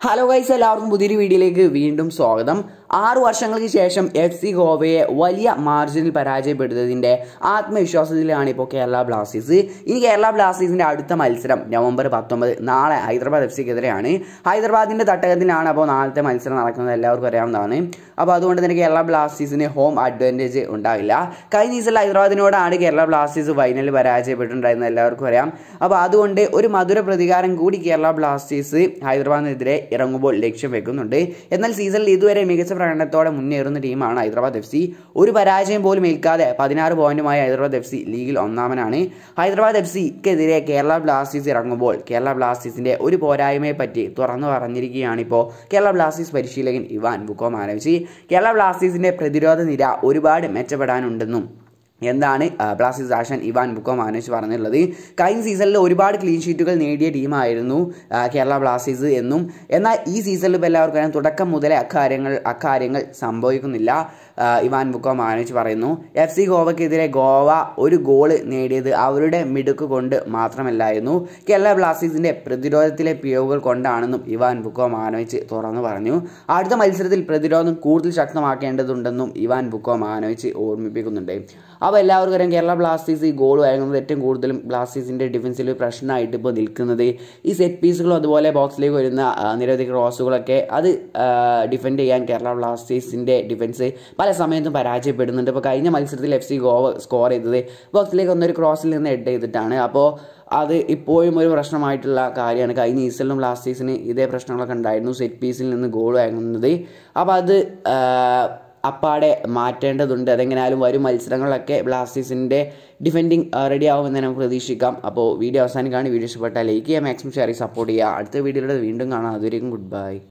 hello guys എല്ലാവർക്കും പുതിയൊരു വീഡിയോയിലേക്ക് വീണ്ടും സ്വാഗതം ആറു വർഷങ്ങൾക്ക് ശേഷം എഫ് സി ഗോവയെ വലിയ മാർജിനിൽ പരാജയപ്പെടുത്തതിന്റെ ആത്മവിശ്വാസത്തിലാണ് ഇപ്പോൾ കേരള ബ്ലാസ്റ്റേഴ്സ് ഇനി കേരള ബ്ലാസ്റ്റേഴ്സിന്റെ അടുത്ത മത്സരം നവംബർ പത്തൊമ്പത് നാളെ ഹൈദരാബാദ് എഫ് സിക്കെതിരെയാണ് ഹൈദരാബാദിന്റെ തട്ടകത്തിലാണ് അപ്പോൾ നാളത്തെ മത്സരം നടക്കുന്നത് എല്ലാവർക്കും അറിയാവുന്നതാണ് അപ്പോൾ അതുകൊണ്ട് തന്നെ കേരള ബ്ലാസ്റ്റേഴ്സിന് ഹോം അഡ്വാൻറ്റേജ് ഉണ്ടാവില്ല കഴിഞ്ഞ സീസണിൽ ഹൈദരാബാദിനോടാണ് കേരള ബ്ലാസ്റ്റേഴ്സ് ഫൈനലിൽ പരാജയപ്പെട്ടിട്ടുണ്ടായിരുന്നത് എല്ലാവർക്കും അറിയാം അപ്പോൾ അതുകൊണ്ട് ഒരു മധുര പ്രതികാരം കൂടി കേരള ബ്ലാസ്റ്റേഴ്സ് ഹൈദരാബാദിനെതിരെ ഇറങ്ങുമ്പോൾ ലക്ഷ്യം വെക്കുന്നുണ്ട് എന്നാൽ സീസണിൽ ഇതുവരെ മികച്ച പ്രകടനത്തോടെ മുന്നേറുന്ന ടീമാണ് ഹൈദരാബാദ് എഫ് സി ഒരു പരാജയം പോലും ഏൽക്കാതെ പതിനാറ് പോയിന്റുമായി ഹൈദരാബാദ് എഫ് സി ലീഗിൽ ഒന്നാമനാണ് ഹൈദരാബാദ് എഫ് സിക്കെതിരെ കേരള ബ്ലാസ്റ്റേഴ്സ് ഇറങ്ങുമ്പോൾ കേരള ബ്ലാസ്റ്റേഴ്സിന്റെ ഒരു പോരായ്മയെ പറ്റി തുറന്നു പറഞ്ഞിരിക്കുകയാണ് ഇപ്പോൾ കേരള ബ്ലാസ്റ്റേഴ്സ് പരിശീലകൻ ഇവാൻ ബുക്കോമാനോവിച്ച് കേരള ബ്ലാസ്റ്റേഴ്സിന്റെ പ്രതിരോധ നിര ഒരുപാട് മെച്ചപ്പെടാനുണ്ടെന്നും എന്താണ് ബ്ലാസ്റ്റേഴ്സ് ആഷൻ ഇവാൻ ബുക്കോ മാനേജ് പറഞ്ഞിട്ടുള്ളത് കഴിഞ്ഞ സീസണിൽ ഒരുപാട് ക്ലീൻ ഷീറ്റുകൾ നേടിയ ടീമായിരുന്നു ആ, കേരള ബ്ലാസ്റ്റേഴ്സ് എന്നും എന്നാൽ ഈ സീസണിൽ ഇപ്പോൾ എല്ലാവർക്കും അറിയാം തുടക്കം മുതലേ അക്കാര്യങ്ങൾ അക്കാര്യങ്ങൾ സംഭവിക്കുന്നില്ല ആ, ഇവാൻ ബുക്കോ മാനേജ് പറയുന്നു എഫ് സി ഗോവയ്ക്കെതിരെ ഗോവ ഒരു ഗോള് നേടിയത് അവരുടെ മിടുക്ക് കൊണ്ട് മാത്രമല്ലായിരുന്നു കേരള ബ്ലാസ്റ്റേഴ്സിന്റെ പ്രതിരോധത്തിലെ പിഴവുകൾ കൊണ്ടാണെന്നും ഇവാൻ ബുക്കോ മാനോവിച്ച് തുറന്നു പറഞ്ഞു അടുത്ത മത്സരത്തിൽ പ്രതിരോധം കൂടുതൽ ശക്തമാക്കേണ്ടതുണ്ടെന്നും ഇവാൻ ബുക്കോ മാനോവിച്ച് ഓർമ്മിപ്പിക്കുന്നുണ്ട് അപ്പോൾ എല്ലാവർക്കും അറിയാം കേരള ബ്ലാസ്റ്റേഴ്സ് ഈ ഗോൾ വഴങ്ങുന്നത് ഏറ്റവും കൂടുതലും ബ്ലാസ്റ്റേഴ്സിൻ്റെ ഡിഫൻസിൽ പ്രശ്നമായിട്ട് ഇപ്പോൾ നിൽക്കുന്നത് ഈ സെറ്റ് പീസുകളും അതുപോലെ ബോക്സിലേക്ക് വരുന്ന ആ, നിരവധി ക്രോസുകളൊക്കെ അത് ഡിഫെൻഡ് ചെയ്യാൻ കേരള ബ്ലാസ്റ്റേഴ്സിൻ്റെ ഡിഫൻസ് പല സമയത്തും പരാജയപ്പെടുന്നുണ്ട് ഇപ്പോൾ കഴിഞ്ഞ മത്സരത്തിൽ എഫ് സി ഗോവ സ്കോർ ചെയ്തത് ബോക്സിലേക്ക് ഒന്നൊരു ക്രോസിൽ നിന്ന് ഹെഡ് ചെയ്തിട്ടാണ് അപ്പോൾ അത് ഇപ്പോഴും ഒരു പ്രശ്നമായിട്ടുള്ള കാര്യമാണ് കഴിഞ്ഞ സീസണിലും ബ്ലാസ്റ്റേഴ്സിന് ഇതേ പ്രശ്നങ്ങളൊക്കെ ഉണ്ടായിരുന്നു സെറ്റ് പീസിൽ നിന്ന് ഗോൾ വാങ്ങുന്നത് അപ്പോൾ അത് ആ, അപ്പാടെ മാറ്റേണ്ടതുണ്ട് അതെങ്ങനെയാലും വരും മത്സരങ്ങളിലൊക്കെ ബ്ലാസ്റ്റേഴ്സിൻ്റെ ഡിഫെൻഡിങ് റെഡി ആവുമെന്ന് നമുക്ക് പ്രതീക്ഷിക്കാം അപ്പോൾ വീഡിയോ അവസാനിക്കാണ് വീഡിയോ ഇഷ്ടപ്പെട്ടാൽ ലൈക്ക് ചെയ്യുക മാക്സിമം ഷെയർ സപ്പോർട്ട് ചെയ്യുക അടുത്ത വീഡിയോയിലൂടെ വീണ്ടും കാണാം അതുവരെയും ഗുഡ് ബൈ